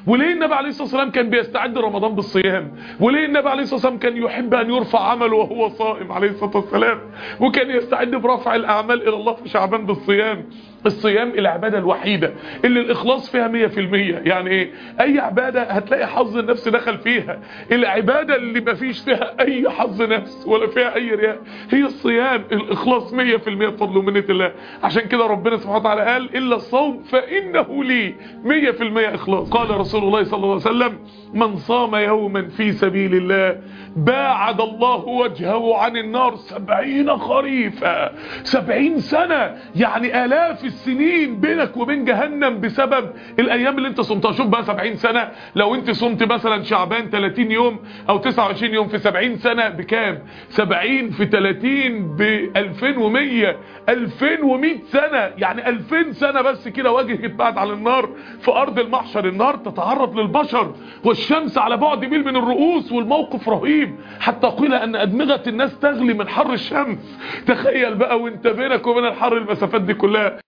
وليه النبي عليه الصلاة والسلام كان بيستعد رمضان بالصيام وليه النبي عليه الصلاة والسلام كان يحب أن يرفع عمله وهو صائم عليه الصلاة والسلام وكان يستعد برفع الأعمال إلى الله في شعبان بالصيام الصيام العبادة الوحيدة اللي الإخلاص فيها مية في المية يعني إيه أي عبادة هتلاقي حظ النفس دخل فيها العبادة اللي ما فيش فيها أي حظ نفس ولا فيها أي رياء هي الصيام الإخلاص مية في المية بفضل ومنة الله عشان كده ربنا سبحانه وتعالى قال إلا الصوم فإنه لي مية في المية إخلاص قال رسول الله صلى الله عليه وسلم من صام يوما في سبيل الله باعد الله وجهه عن النار سبعين خريفا سبعين سنة يعني آلاف السنين بينك وبين جهنم بسبب الأيام اللي انت صمتها شوف بقى سبعين سنة لو انت صمت مثلا شعبان 30 يوم أو 29 يوم في سبعين سنة بكام سبعين في 30 ب 2100 2100 سنة يعني 2000 سنة بس كده وجهك اتبعت على النار في أرض المحشر النار تتعرض للبشر والشمس على بعد ميل من الرؤوس والموقف رهيب حتى قيل أن أدمغة الناس تغلي من حر الشمس تخيل بقى وانت بينك وبين الحر المسافات دي كلها